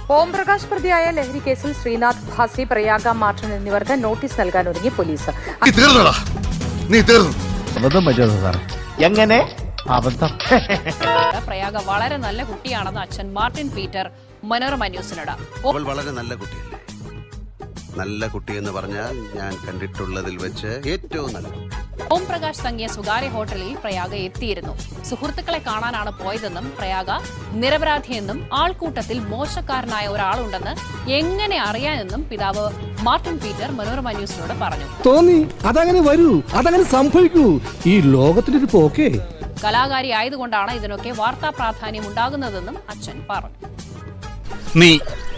ഓം പ്രകാശ് പ്രതിയായ ലഹരി കേസിൽ ശ്രീനാഥ് ഭാസി പ്രയാഗ മാർട്ടൻ എന്നിവർക്ക് നോട്ടീസ് നൽകാൻ ഒരുങ്ങി പോലീസ് നീ തീർന്നടാ നീ തീർന്നു അബദ്ധം പറ്റുമോ സാർ എങ്ങനെ അബദ്ധം പ്രയാഗ വളരെ നല്ല കുട്ടിയാണെന്ന് അച്ഛൻ മാർട്ടിൻ പീറ്റർ മനോരമ ന്യൂസിനോട് അവൾ വളരെ നല്ല കുട്ടിയല്ലേ നല്ല കുട്ടിയെന്ന് പറഞ്ഞാൽ ഞാൻ കണ്ടിട്ടുള്ളതിൽ വെച്ച് ഏറ്റവും നല്ല കുട്ടി. ഓം പ്രകാശ് തങ്ങിയ സ്വകാര്യ ഹോട്ടലിൽ പ്രയാഗ എത്തിയിരുന്നു സുഹൃത്തുക്കളെ കാണാനാണ് പോയതെന്നും പ്രയാഗ നിരപരാധിയെന്നും ആൾക്കൂട്ടത്തിൽ മോശക്കാരനായ ഒരാളുണ്ടെന്ന് എങ്ങനെ അറിയാനെന്നും പിതാവ് മാർട്ടിൻ പീറ്റർ മനോരമ ന്യൂസിനോട് പറഞ്ഞു തോന്നി അതങ്ങനെ വരൂ അതങ്ങനെ സംഭവിക്കൂ ഈ ലോകത്തിന്റെ ഒരു പോക്കേ കലാകാരി ആയതുകൊണ്ടാണ് ഇതിനൊക്കെ വാർത്താ പ്രാധാന്യം ഉണ്ടാകുന്നതെന്നും അച്ഛൻ പറഞ്ഞു നീ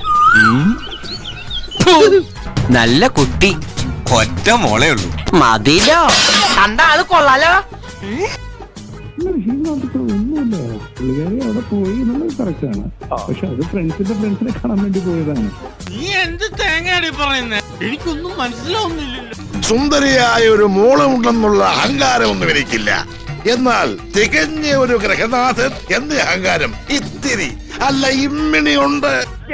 നല്ല കുട്ടി ഒറ്റ മോളേ ഉള്ളൂ മതിലോ കണ്ട ആള് കൊള്ളാലോ ഒന്നുമില്ല പുള്ളിക്കാരി അവിടെ പോയി എന്നുള്ളത് കറക്റ്റാണ് പക്ഷെ അത് ഫ്രണ്ട്സിന്റെ ഫ്രണ്ട്സിനെ കാണാൻ വേണ്ടി പോയതാണ് നീ എന്ത് തേങ്ങയാടി പറയുന്നേ എനിക്കൊന്നും മനസ്സിലാവുന്നില്ലല്ലോ സുന്ദരിയായ ഒരു മോളമുണ്ടെന്നുള്ള അഹങ്കാരമൊന്നും എനിക്കില്ല എന്നാൽ തികഞ്ഞ ഒരു ഗ്രഹനാഥൻ എന്ന അഹങ്കാരം ഇത്തിരി അല്ല ഇമ്മിണി ഉണ്ട്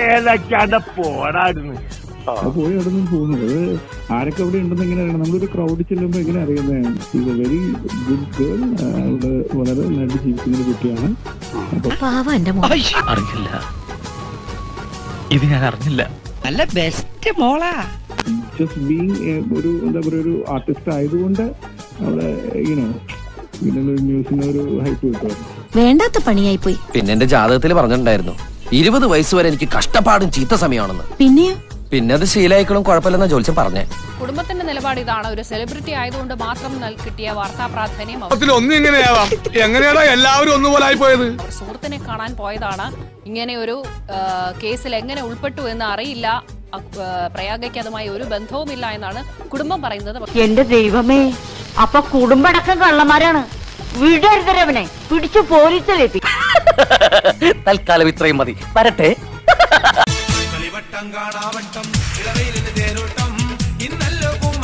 അപ്പൊ പോയി അവിടെ നിന്ന് പോകുന്നത് അത് ആരൊക്കെ അവിടെ ഉണ്ടെന്ന് എങ്ങനെ അറിയണം നമ്മളൊരു ക്രൗഡിൽ ചെല്ലുമ്പോൾ എങ്ങനെ അറിയുന്നതാണ് ഇത് വെരി ഗുഡ് ഗേൾ അവിടെ വളരെ നന്നായിട്ട് ജീവിക്കുന്ന ഒരു കുട്ടിയാണ് അറിയില്ല ഇത് ഞാൻ അറിഞ്ഞില്ല നല്ല ബെസ്റ്റ് മോളാ ജസ്റ്റ് ബീങ് ഒരു എന്താ പറയുക ഒരു ആർട്ടിസ്റ്റ് ആയതുകൊണ്ട് അവിടെ യൂനോ ഇങ്ങനെ ഒരു ന്യൂസിന് ഒരു ഹൈപ്പ് കിട്ടുമായിരുന്നു വേണ്ടാത്ത പണിയായി പോയി പിന്നെ എന്റെ ജാതകത്തിൽ പറഞ്ഞിട്ടുണ്ടായിരുന്നു ഇരുപത് വയസ്സ് വരെ എനിക്ക് കഷ്ടപ്പാടും ചീത്ത സമയമാണെന്ന് പിന്നെയോ പിന്നെ അത് ശീലായിക്കളും കുഴപ്പമില്ലെന്ന ജോലിച്ചൻ പറഞ്ഞേ കുടുംബത്തിന്റെ നിലപാട് ഇതാണ് ഒരു സെലിബ്രിറ്റി ആയതുകൊണ്ട് മാത്രം നൽ- കിട്ടിയ വാർത്താ പ്രാധാന്യം അവർ ഒന്നും എങ്ങനെയാവാം എങ്ങനെയാടാ എല്ലാവരും ഒന്നുപോലെ ആയി പോയത് അവർ സുഹൃത്തിനെ കാണാൻ പോയതാണ് ഇങ്ങനെ ഒരു ആ, കേസിൽ എങ്ങനെ ഉൾപ്പെട്ടു എന്ന് അറിയില്ല അ- ആ, പ്രയാഗയ്ക്ക് അതുമായി ഒരു ബന്ധവുമില്ല എന്നാണ് കുടുംബം പറയുന്നത് പക്ഷേ എന്റെ ദൈവമേ അപ്പൊ കുടുംബടക്കം കള്ളന്മാരാണ് വിടരുതരവനെ പിടിച്ചു പോലീസിലെത്തി തൽക്കാലം ഇത്രയും മതി വരട്ടെ കളിവട്ടം കാണാവട്ടം ഇളവയിലിന് തേരോട്ടം ഇന്നല്ലോ